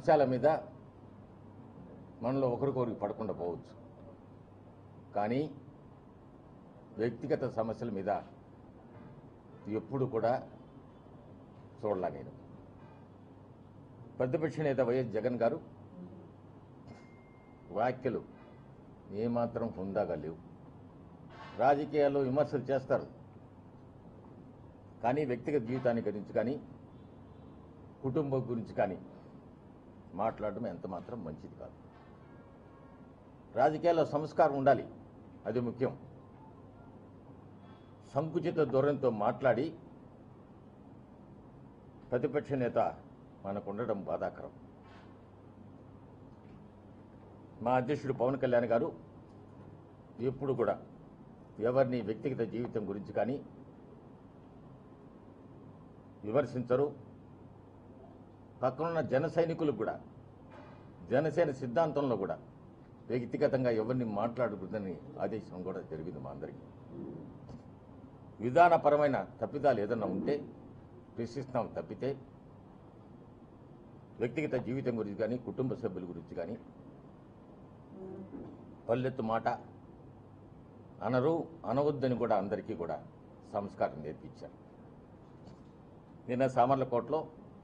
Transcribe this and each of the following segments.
అంశాల మీద మనలో ఒకరికొకరికి పడకుండా పోవచ్చు కానీ వ్యక్తిగత సమస్యల మీద ఎప్పుడు కూడా చూడలా నేను ప్రతిపక్ష నేత వైఎస్ జగన్ గారు వ్యాఖ్యలు ఏమాత్రం హుందాగా లేవు రాజకీయాల్లో విమర్శలు చేస్తారు కానీ వ్యక్తిగత జీవితాన్ని గురించి కానీ కుటుంబం గురించి కానీ మాట్లాడడం ఎంత మాత్రం మంచిది కాదు రాజకీయాల్లో సంస్కారం ఉండాలి అది ముఖ్యం సంకుచిత ధోరణితో మాట్లాడి ప్రతిపక్ష నేత మనకు ఉండడం బాధాకరం మా అధ్యక్షుడు పవన్ కళ్యాణ్ గారు ఎప్పుడు కూడా ఎవరిని వ్యక్తిగత జీవితం గురించి కానీ విమర్శించరు పక్కనున్న జన సైనికులకు కూడా జనసేన సిద్ధాంతంలో కూడా వ్యక్తిగతంగా ఎవరిని మాట్లాడకూడదని ఆదేశం కూడా జరిగింది మా అందరికీ విధానపరమైన తప్పిదాలు ఏదన్నా ఉంటే ప్రశ్నిస్తాం తప్పితే వ్యక్తిగత జీవితం గురించి కానీ కుటుంబ సభ్యుల గురించి కానీ పల్లెత్తు మాట అనరు అనవద్దని కూడా అందరికీ కూడా సంస్కారం నేర్పించారు నిన్న సామర్లకోటలో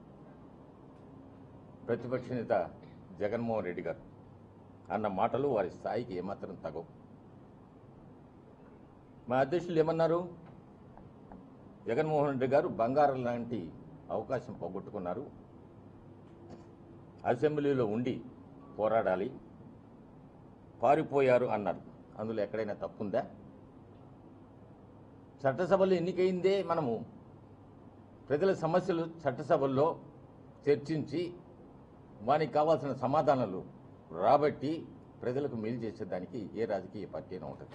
ప్రతిపక్ష నేత జగన్మోహన్ రెడ్డి గారు అన్న మాటలు వారి స్థాయికి ఏమాత్రం తగవు మా అధ్యక్షులు ఏమన్నారు జగన్మోహన్ రెడ్డి గారు బంగారం లాంటి అవకాశం పోగొట్టుకున్నారు అసెంబ్లీలో ఉండి పోరాడాలి పారిపోయారు అన్నారు అందులో ఎక్కడైనా తప్పుందా చట్టసభలో ఎన్నికైందే మనము ప్రజల సమస్యలు చట్టసభల్లో చర్చించి వానికి కావాల్సిన సమాధానాలు రాబట్టి ప్రజలకు మేలు చేసేదానికి ఏ రాజకీయ పార్టీ అయినా ఉంటుంది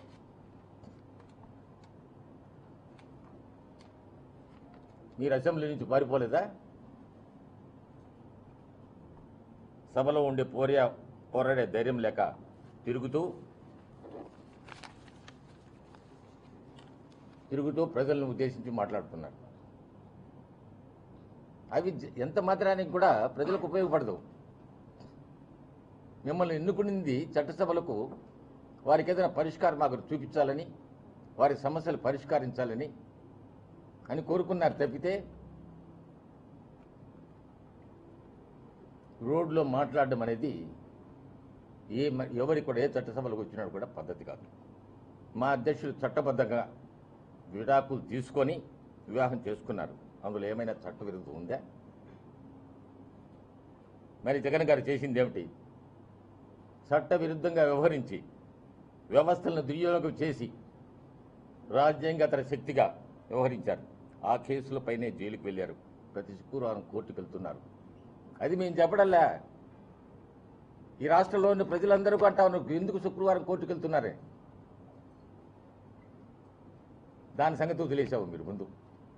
మీరు అసెంబ్లీ నుంచి పారిపోలేదా సభలో ఉండే పోరియా పోరాడే ధైర్యం లేక తిరుగుతూ తిరుగుతూ ప్రజలను ఉద్దేశించి మాట్లాడుతున్నారు అవి జ- ఎంత మాత్రానికి కూడా ప్రజలకు ఉపయోగపడదు మిమ్మల్ని ఎన్నుకునింది చట్టసభలకు వారికి ఏదైనా పరిష్కారం మాకు చూపించాలని వారి సమస్యలు పరిష్కరించాలని అని కోరుకున్నారు తప్పితే రోడ్లో మాట్లాడడం అనేది ఏ మ- ఎవరికి కూడా ఏ చట్టసభలకు వచ్చినాడు కూడా పద్ధతి కాదు మా అధ్యక్షులు చట్టబద్ధంగా విడాకులు తీసుకొని వివాహం చేసుకున్నారు అందులో ఏమైనా చట్టవిరుద్ధం ఉందా మరి జగన్ గారు చేసింది ఏమిటి చట్టవిరుద్ధంగా వ్యవహరించి వ్యవస్థలను దుర్వినియోగం చేసి రాజ్యాంగతర శక్తిగా వ్యవహరించారు ఆ కేసులపైనే జైలుకు వెళ్ళారు ప్రతి శుక్రవారం కోర్టుకు వెళ్తున్నారు అది మేము చెప్పడల్లా ఈ రాష్ట్రంలోని ప్రజలందరూ అంటా ఉన్నారు ఎందుకు శుక్రవారం కోర్టుకు వెళ్తున్నారే దాని సంగతి వదిలేసావు మీరు ముందు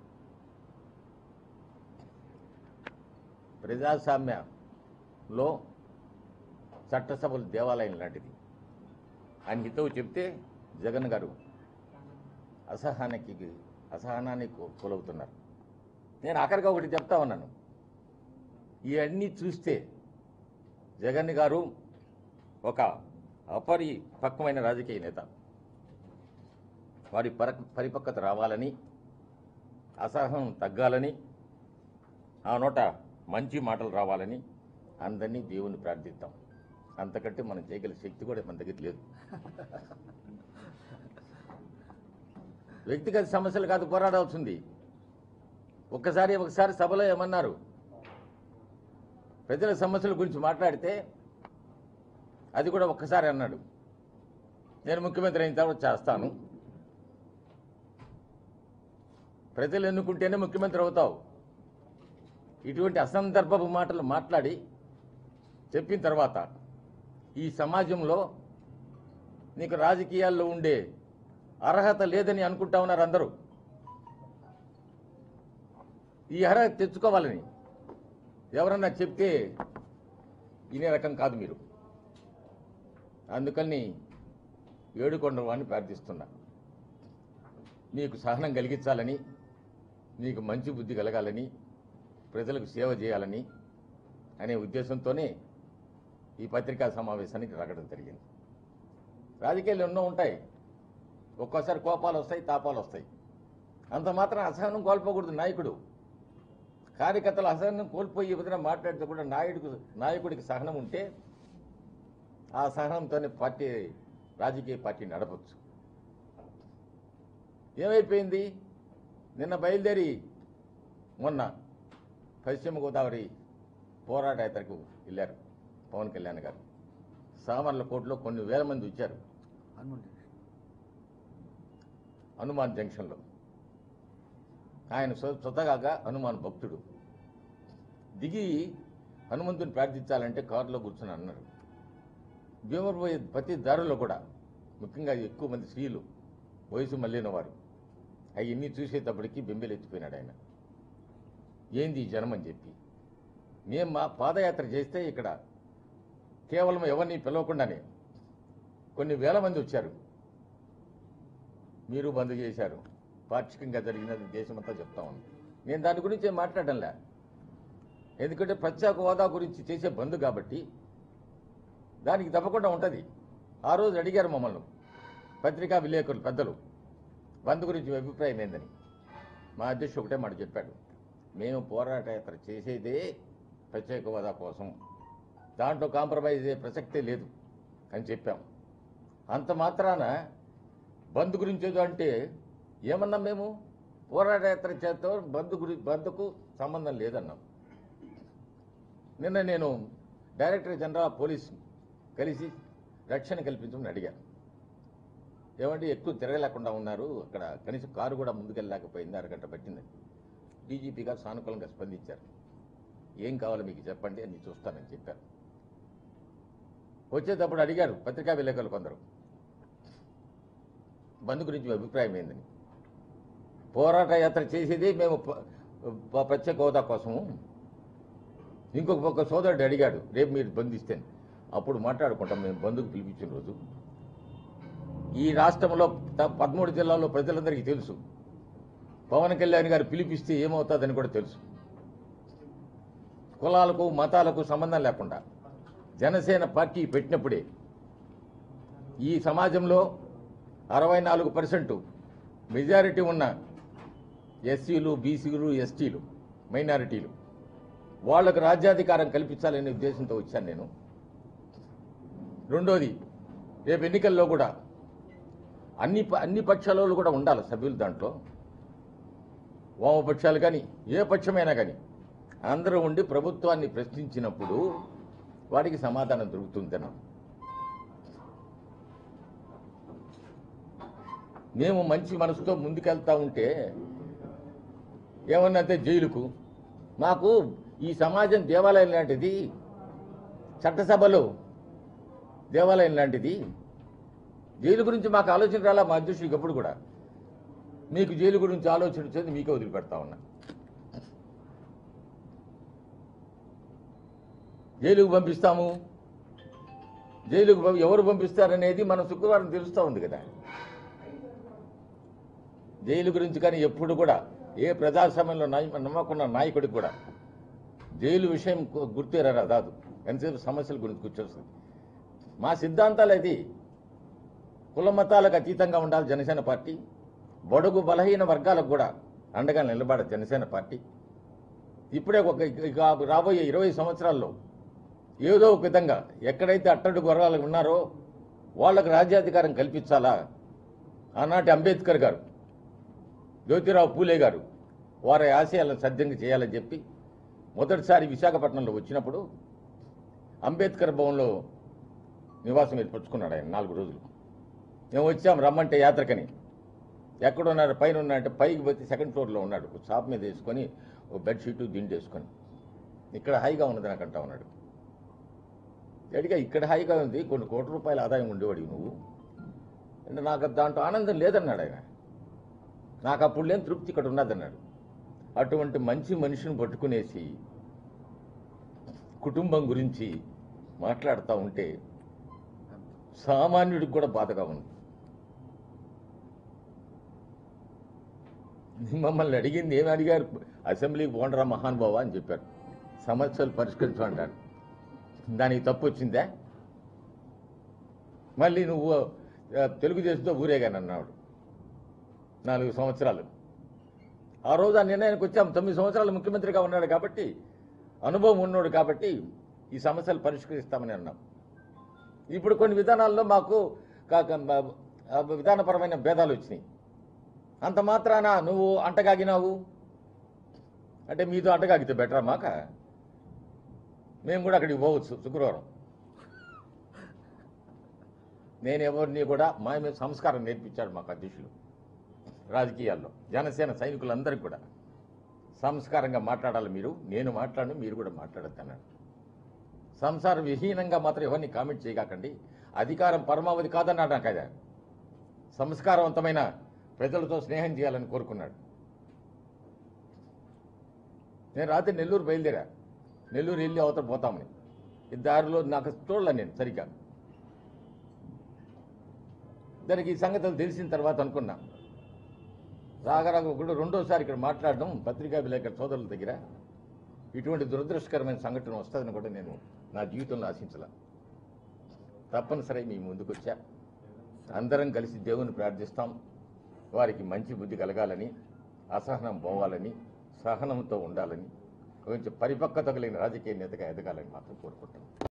ప్రజాస్వామ్యంలో చట్టసభలు దేవాలయం లాంటిది ఆయన హితవు చెప్తే జగన్ గారు అసహనానికి అసహనాన్ని కూ- కూలవుతున్నారు నేను ఆఖరిగా ఒకటి చెప్తా ఉన్నాను ఇవన్నీ చూస్తే జగన్ గారు ఒక అపరిపక్వమైన రాజకీయ నేత వారి పర పరిపక్వత రావాలని అసహనం తగ్గాలని ఆ నోట మంచి మాటలు రావాలని అందరినీ దేవుని ప్రార్థిద్దాం అంతకంటే మనం చేయగల శక్తి కూడా మన దగ్గర లేదు వ్యక్తిగత సమస్యలు కాదు పోరాడాల్సింది ఒక్కసారి ఒకసారి సభలో ఏమన్నారు ప్రజల సమస్యల గురించి మాట్లాడితే అది కూడా ఒక్కసారి అన్నాడు నేను ముఖ్యమంత్రి అయిన తర్వాత చేస్తాను ప్రజలు ఎన్నుకుంటేనే ముఖ్యమంత్రి అవుతావు ఇటువంటి అసందర్భపు మాటలు మాట్లాడి చెప్పిన తర్వాత ఈ సమాజంలో నీకు రాజకీయాల్లో ఉండే అర్హత లేదని అనుకుంటా ఉన్నారు అందరూ ఈ అర్హత తెచ్చుకోవాలని ఎవరన్నా చెప్తే వినే రకం కాదు మీరు అందుకని ఏడుకొండ వాడిని ప్రార్థిస్తున్నా మీకు సహనం కలిగించాలని మీకు మంచి బుద్ధి కలగాలని ప్రజలకు సేవ చేయాలని అనే ఉద్దేశంతోనే ఈ పత్రికా సమావేశానికి రావడం జరిగింది రాజకీయాలు ఎన్నో ఉంటాయి ఒక్కోసారి కోపాలు వస్తాయి తాపాలు వస్తాయి అంత మాత్రం అసహనం కోల్పోకూడదు నాయకుడు కార్యకర్తలు అసహనం కోల్పోయి విధంగా మాట్లాడితే కూడా నాయుడికి నాయకుడికి సహనం ఉంటే ఆ సహనంతోనే పార్టీ రాజకీయ పార్టీ నడపచ్చు ఏమైపోయింది నిన్న బయలుదేరి మొన్న పశ్చిమ గోదావరి పోరాట యాత్రకు వెళ్ళారు పవన్ కళ్యాణ్ గారు సామర్లకోటలో కొన్ని వేల మంది వచ్చారు హనుమాన్ జంక్షన్లో ఆయన స్వ- స్వతహాగా హనుమాన్ భక్తుడు దిగి హనుమంతుని ప్రార్థించాలంటే కారులో కూర్చొని అన్నారు భీమపోయే ప్రతి దారిలో కూడా ముఖ్యంగా ఎక్కువ మంది స్త్రీలు వయసు మళ్ళిన వారు అవన్నీ చూసేటప్పటికి బెంబెలెత్తిపోయినాడు ఆయన ఏంది ఈ జనం అని చెప్పి మేము మా పాదయాత్ర చేస్తే ఇక్కడ కేవలం ఎవరిని పిలవకుండానే కొన్ని వేల మంది వచ్చారు మీరు బంద్ చేశారు పాక్షికంగా జరిగినది దేశమంతా చెప్తా ఉంది నేను దాని గురించి ఏం మాట్లాడడంలే ఎందుకంటే ప్రత్యేక హోదా గురించి చేసే బంద్ కాబట్టి దానికి తప్పకుండా ఉంటుంది ఆ రోజు అడిగారు మమ్మల్ని పత్రికా విలేకరులు పెద్దలు బంద్ గురించి మీ అభిప్రాయం ఏందని మా అధ్యక్షుడు ఒకటే మాట చెప్పాడు మేము పోరాట యాత్ర చేసేదే ప్రత్యేక హోదా కోసం దాంట్లో కాంప్రమైజ్ అయ్యే ప్రసక్తే లేదు అని చెప్పాం అంత మాత్రాన బంద్ గురించి ఏదో అంటే ఏమన్నాం మేము పోరాట యాత్ర చేస్తాం బంద్ గురి బంద్కు సంబంధం లేదన్నాం నిన్న నేను డైరెక్టర్ జనరల్ ఆఫ్ పోలీస్ కలిసి రక్షణ కల్పించమని అడిగాను ఏమంటే ఎక్కువ తిరగలేకుండా ఉన్నారు అక్కడ కనీసం కారు కూడా ముందుకెళ్ళలేకపోయింది అరగంట పట్టిందని డీజీపీ గారు సానుకూలంగా స్పందించారు ఏం కావాలో మీకు చెప్పండి అని చూస్తానని చెప్పారు వచ్చేటప్పుడు అడిగారు పత్రికా విలేకరులు కొందరు బంద్ గురించి మీ అభిప్రాయం ఏందని పోరాట యాత్ర చేసేది మేము ప- ప- ప్రత్యేక హోదా కోసము ఇంకొక పక్క సోదరుడు అడిగాడు రేపు మీరు బంధిస్తే అప్పుడు మాట్లాడుకుంటాం మేము బంధుకు పిలిపించిన రోజు ఈ రాష్ట్రంలో త- పదమూడు జిల్లాల్లో ప్రజలందరికీ తెలుసు పవన్ కళ్యాణ్ గారు పిలిపిస్తే ఏమవుతుందని కూడా తెలుసు కులాలకు మతాలకు సంబంధం లేకుండా జనసేన పార్టీ పెట్టినప్పుడే ఈ సమాజంలో అరవై నాలుగు పర్సెంట్ మెజారిటీ ఉన్న ఎస్సీలు బీసీలు ఎస్టీలు మైనారిటీలు వాళ్ళకు రాజ్యాధికారం కల్పించాలనే ఉద్దేశంతో వచ్చాను నేను రెండోది రేపు ఎన్నికల్లో కూడా అన్ని ప- అన్ని పక్షాల వాళ్ళు కూడా ఉండాలి సభ్యులు దాంట్లో వామపక్షాలు కానీ ఏ పక్షమైనా కానీ అందరూ ఉండి ప్రభుత్వాన్ని ప్రశ్నించినప్పుడు వాడికి సమాధానం దొరుకుతుందన్నా మేము మంచి మనసుతో ముందుకెళ్తా ఉంటే ఏమన్నంటే జైలుకు మాకు ఈ సమాజం దేవాలయం లాంటిది చట్టసభలో దేవాలయం లాంటిది జైలు గురించి మాకు ఆలోచన రాలా మా అధ్యక్షుడికి ఎప్పుడు కూడా మీకు జైలు గురించి ఆలోచన వచ్చేది మీకే వదిలిపెడతా ఉన్నా జైలుకు పంపిస్తాము జైలుకు పంపి- ఎవరు పంపిస్తారనేది మనం శుక్రవారం తెలుస్తూ ఉంది కదా జైలు గురించి కానీ ఎప్పుడు కూడా ఏ ప్రజాస్వామ్యంలో నాయ నమ్మకున్న నాయకుడికి కూడా జైలు విషయం గు- గుర్తేరా రాదు ఎంతసేపు సమస్యల గురించి కూర్చొస్తుంది మా సిద్ధాంతాలు అది కుల మతాలకు అతీతంగా ఉండాలి జనసేన పార్టీ బడుగు బలహీన వర్గాలకు కూడా అండగా నిలబడ జనసేన పార్టీ ఇప్పుడే ఒక ఇక రాబోయే ఇరవై సంవత్సరాల్లో ఏదో ఒక విధంగా ఎక్కడైతే అట్టడుగు వర్గాలు ఉన్నారో వాళ్ళకు రాజ్యాధికారం కల్పించాలా ఆనాటి అంబేద్కర్ గారు జ్యోతిరావు పూలే గారు వారి ఆశయాలను సద్యంగా చేయాలని చెప్పి మొదటిసారి విశాఖపట్నంలో వచ్చినప్పుడు అంబేద్కర్ భవన్లో నివాసం ఏర్పరచుకున్నాడు ఆయన నాలుగు రోజులు మేము వచ్చాం రమ్మంటే యాత్రకని ఎక్కడున్నారు పైన ఉన్నాడంటే పైకి పోతే సెకండ్ ఫ్లోర్లో ఉన్నాడు ఒక షాప్ మీద వేసుకొని ఒక బెడ్షీటు దిండు వేసుకొని ఇక్కడ హాయిగా ఉన్నది నాకు అంటా ఉన్నాడు ఎడిగా ఇక్కడ హాయిగా ఉంది కొన్ని కోట్ల రూపాయల ఆదాయం ఉండేవాడివి నువ్వు అంటే నాకు దాంట్లో ఆనందం లేదన్నాడు ఆయన నాకు అప్పుడు లేని తృప్తి ఇక్కడ ఉన్నదన్నాడు అటువంటి మంచి మనిషిని పట్టుకునేసి కుటుంబం గురించి మాట్లాడుతూ ఉంటే సామాన్యుడికి కూడా బాధగా ఉంది మమ్మల్ని అడిగింది ఏమి అడిగారు అసెంబ్లీకి పోండరా మహానుభావ అని చెప్పారు సమస్యలు పరిష్కరించమంటాడు దానికి తప్పు వచ్చిందా మళ్ళీ నువ్వు ఆ, తెలుగుదేశంతో ఊరేగానన్నాడు నాలుగు సంవత్సరాలు ఆ రోజు ఆ నిర్ణయానికి వచ్చాం తొమ్మిది సంవత్సరాలు ముఖ్యమంత్రిగా ఉన్నాడు కాబట్టి అనుభవం ఉన్నాడు కాబట్టి ఈ సమస్యలు పరిష్కరిస్తామని అన్నాం ఇప్పుడు కొన్ని విధానాల్లో మాకు కా- కా- ఆ విధానపరమైన భేదాలు వచ్చినాయి అంత మాత్రాన నువ్వు అంటగాగినావు అంటే మీతో అంటగాగితే బెటరా మాక మేము కూడా అక్కడికి పోవచ్చు శుక్రవారం నేను ఎవరిని కూడా మా మీద సంస్కారం నేర్పించాడు మాకు అధ్యక్షులు రాజకీయాల్లో జనసేన సైనికులందరికీ కూడా సంస్కారంగా మాట్లాడాలి మీరు నేను మాట్లాడను మీరు కూడా మాట్లాడద్దు అన్నాడు సంసార విహీనంగా మాత్రం ఎవరిని కామెంట్ చేయకండి అధికారం పరమావధి కాదన్నాడు నాకు ఆయన సంస్కారవంతమైన ప్రజలతో స్నేహం చేయాలని కోరుకున్నాడు నేను రాత్రి నెల్లూరు బయలుదేరా నెల్లూరు వెళ్ళి అవతల పోతామని ఈ దారిలో నాకు చూడలే నేను సరిగ్గా దానికి ఈ సంగతులు తెలిసిన తర్వాత అనుకున్నా రాగరాగ కూడా రెండోసారి ఇక్కడ మాట్లాడడం పత్రికా విలేకరు సోదరుల దగ్గర ఇటువంటి దురదృష్టకరమైన సంఘటన వస్తుందని కూడా నేను నా జీవితంలో ఆశించాల తప్పనిసరి మీ ముందుకు వచ్చా అందరం కలిసి దేవుని ప్రార్థిస్తాం వారికి మంచి బుద్ధి కలగాలని అసహనం పోవాలని సహనంతో ఉండాలని కొంచెం పరిపక్వత కలిగిన రాజకీయ నేతగా ఎదగాలని మాత్రం కోరుకుంటాం